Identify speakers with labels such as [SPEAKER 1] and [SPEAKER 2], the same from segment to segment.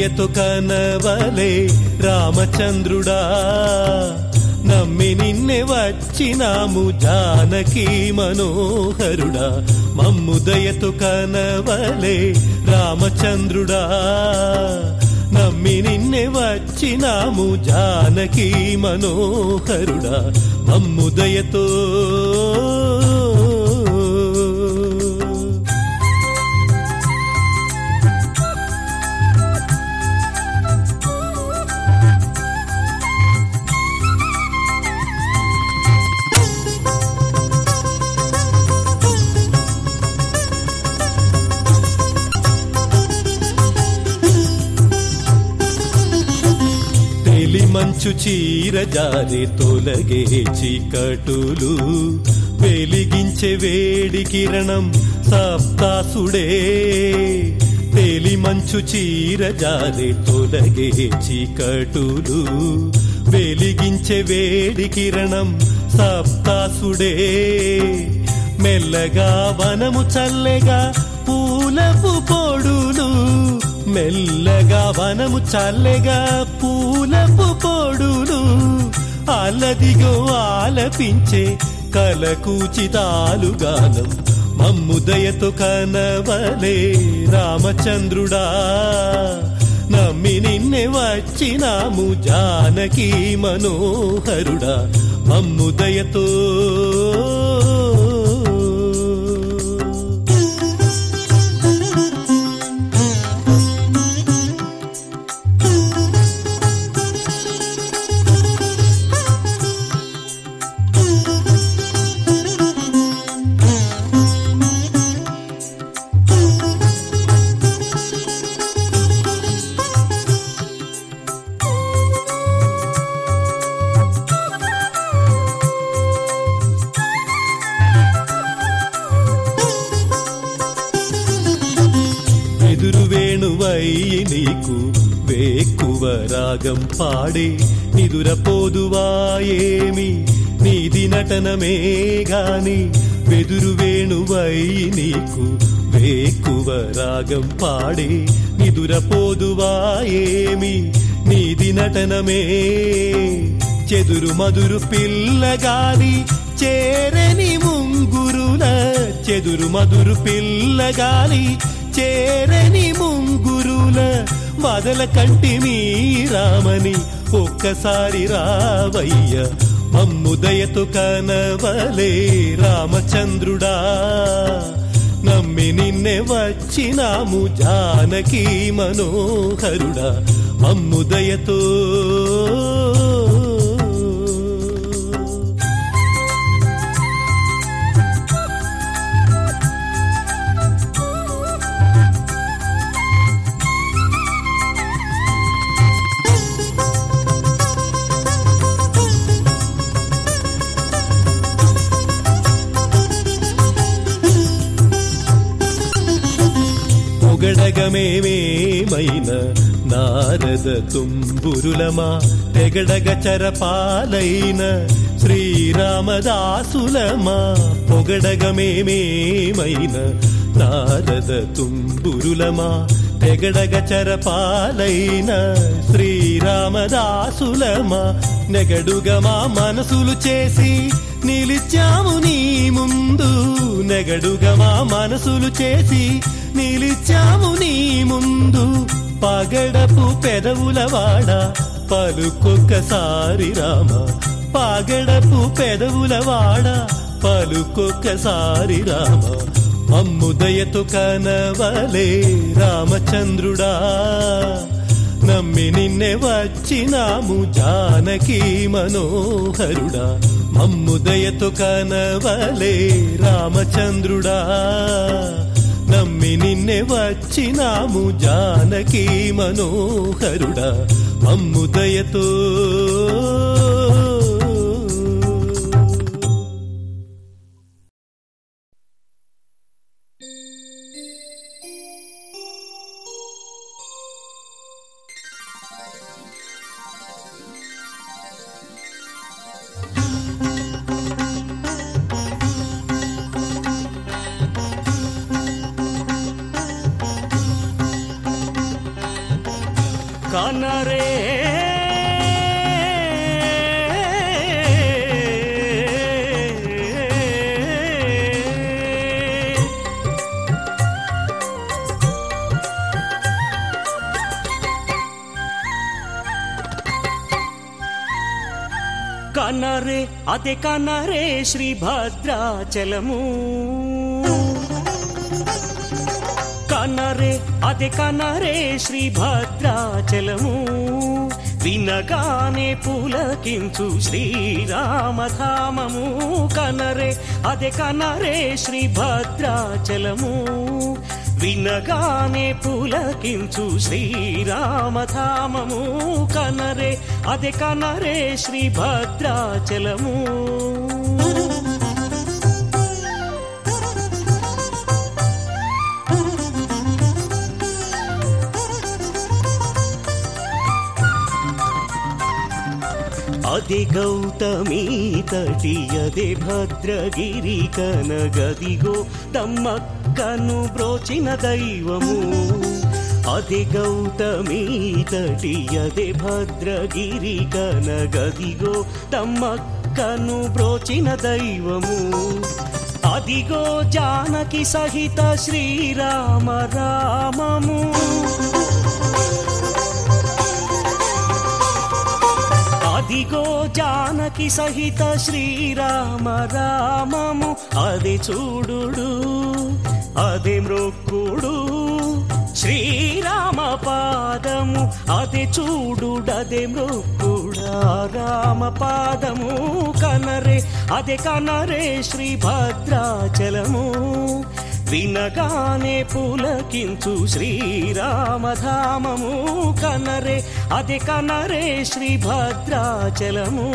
[SPEAKER 1] మమ్ముదయతో కనవలే రామచంద్రుడా నమ్మి నిన్నే వచ్చినాము జానకి మనోహరుడా మమ్ముదయతో కనవలే రామచంద్రుడా నమ్మి నిన్నే వచ్చినాము జానకి మనోహరుడా మమ్ముదయతో తెలి మంచు చీర జారే తొలగే చీకటులు వెలిగించే వేడి కిరణం సప్తాసుడే తెలి మంచు చీర జారే తొలగే చీకటులు వెలిగించే వేడి కిరణం సప్తాసుడే మెల్లగా వనము చల్లెగా పూలపు పొడులు మెల్లగా వనము చల్లెగా పూలపు పొడులు అల్లదిగో ఆలపించే కలకూచితాలు గానం మమ్ముదయతో కనవలే రామచంద్రుడా నమ్మి నిన్నే వచ్చినాము జానకి మనోహరుడా మమ్ముదయతో ఎదురు వేణువై నీకు వేక్కువ రాగం పాడే నిదురపోదువాయేమి నీది నటనమే గాని వెదురు వేణువై నీకు వేక్కువ రాగం పాడే నిదురపోదువాయేమి నీది నటనమే చెదురు మధురు పిల్లగాలి చేరని ముంగురుల చెదురు మధురు పిల్లగాలి చేరని ముంగురుల వదల కంటి రామని ఒక్కసారి రావయ్య మమ్ముదయతో కనవలే రామచంద్రుడా నమ్మి నిన్నే వచ్చినాము జానకి మనోహరుడా మమ్ముదయతో పొగడగమేమేమైన నారద తుంబురులమా తెగడగ చరపాలైన శ్రీరామదాసులమా పొగడగమేమేమైన నారద తుంబురులమా తెగడగ చరపాలైన శ్రీరామదాసులమా నెగడుగా మా మనసులు చేసి నిలిచాము నీ ముందు నెగడుగా మా మనసులు చేసి నిలిచాము నీ ముందు పగడపు పెదవుల వాడ పలుకొక్కసారి రామ పగడపు పెదవుల వాడ పలుకొక్కసారి రామ మమ్ముదయతో కనవలే రామచంద్రుడా నమ్మి నిన్నే వచ్చినాము జానకి మనోహరుడా మమ్ముదయతో కనవలే రామచంద్రుడా నమ్మి నిన్నే వచ్చినాము జానకి మనోహరుడా మమ్ముదయతో కనరే కనరే అదే కనరే శ్రీ భద్రాచలము కనరే అదే కనరే శ్రీ భద్రాచలము వినగానే పులకించు శ్రీరామధామము కనరే అదే కనరే శ్రీ భద్రాచలము వినగానే పులకించు శ్రీరామధామము కనరే అదే కనరే శ్రీ భద్రాచలము అదే గౌతమి తటి అదే భద్రగిరి కనగదిగో తమ్మక్కను బ్రోచిన దైవము అదే గౌతమి తటి అదే భద్రగిరి కనగదిగో తమ్మక్కను బ్రోచిన దైవము అదిగో జానకి సహిత శ్రీరామ రామము అదిగో జానకి సహిత శ్రీరామ రామము అది చూడుడు అది మ్రొక్కుడు శ్రీరామ పాదము అది చూడుడదే మృక్కుడా రామ పాదము కనరే అదే కనరే శ్రీ భద్రాచలము వినగానే పులకించు శ్రీరామధామము కనరే అదే కనరే శ్రీ భద్రాచలము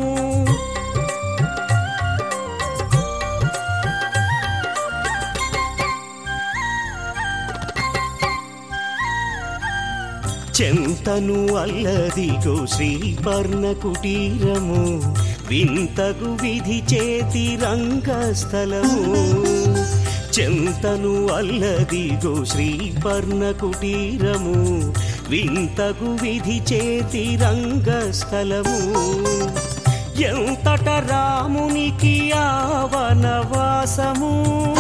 [SPEAKER 1] చెంతను అల్లదిగో శ్రీపర్ణ కుటీరము వింతగు విధి చేతి రంగస్థలము చెంతను అల్లదిగో శ్రీపర్ణ కుటీరము వింతగు విధి చేతి రంగస్థలము ఎంతట రామునికి ఆవనవాసము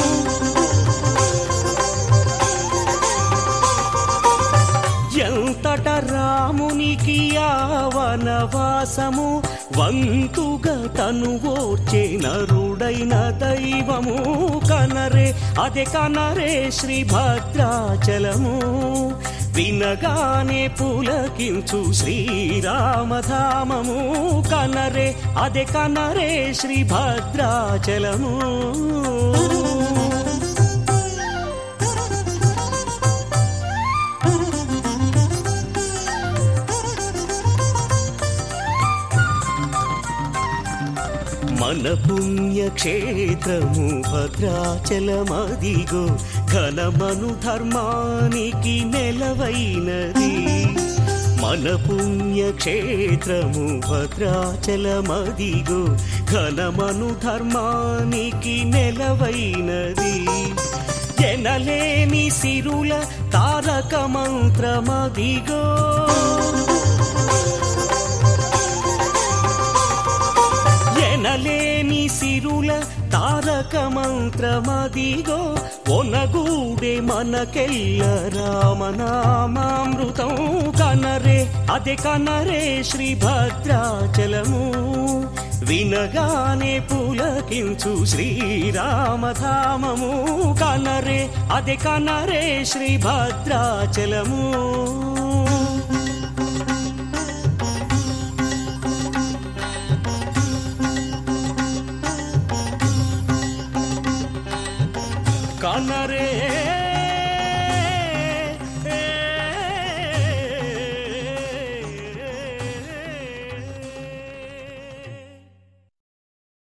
[SPEAKER 1] ఎంతట రామునికి ఆవనవాసము వంతుగా తను ఓర్చే నరుడైన దైవము కనరే అదే కనరే శ్రీ భద్రాచలము వినగానే పులకించు శ్రీరామధామము కనరే అదే కనరే శ్రీ భద్రాచలము మన పుణ్యక్షేత్రము భద్రాచలమదిగో ఘనమను ధర్మానికి నెలవైనది మన పుణ్యక్షేత్రము భద్రాచలమదిగో ఘనమను ధర్మానికి నెలవైనది ఎనలేని సిరుల తారక మంత్రమదిగో ఎనలేని సిరుల తారక మంత్రమదిగో ఒనగూడే మనకెల్ల రామనామామృతం కనరే అదే కనరే శ్రీ భద్రాచలము వినగానే పులకించు శ్రీరామధామము కనరే అదే కనరే శ్రీ భద్రాచలము కనరే